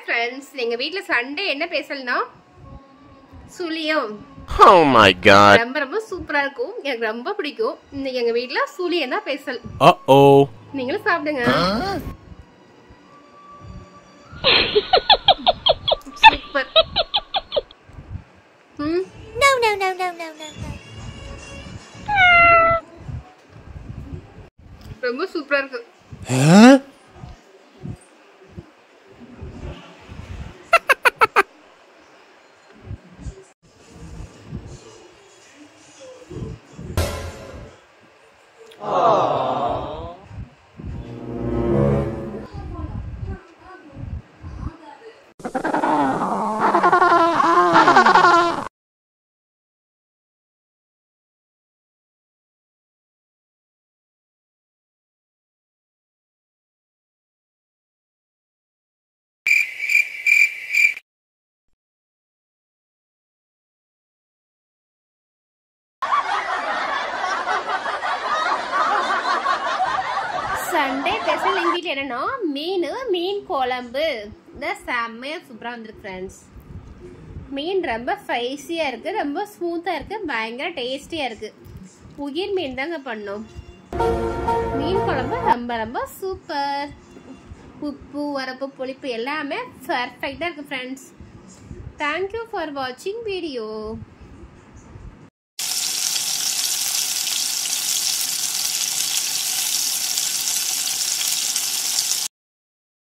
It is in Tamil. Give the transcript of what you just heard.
ஃப்ரெண்ட்ஸ் எங்க வீட்ல சண்டே என்ன பேசல்னா சுழியம் Oh my god. ரொம்ப ரொம்ப சூப்பரா இருக்கும் எனக்கு ரொம்ப பிடிக்கும் இன்னைக்கு எங்க வீட்ல சுழியம் தான் பேசல் Uh oh. நீங்களும் சாப்பிடுங்க சூப்பர் ம் No, no, no, no, no, no, no. ரொம்ப சூப்பரா இருக்கு Huh? சண்டே ஸ்பெஷல் எங்கள் வீட்டில் என்னன்னா மீன் மீன் குழம்பு இந்த செம்மையாக சூப்பராக வந்திருக்கு ஃப்ரெண்ட்ஸ் மீன் ரொம்ப ஸ்பைசியாக இருக்குது ரொம்ப ஸ்மூத்தாக இருக்குது பயங்கர டேஸ்டியாக இருக்குது உயிர் மீன் தாங்க பண்ணோம் மீன் குழம்பு ரொம்ப ரொம்ப சூப்பர் உப்பு வரப்பு புளிப்பு எல்லாமே பர்ஃபெக்டாக இருக்குது ஃப்ரெண்ட்ஸ் தேங்க்யூ ஃபார் வாட்சிங் வீடியோ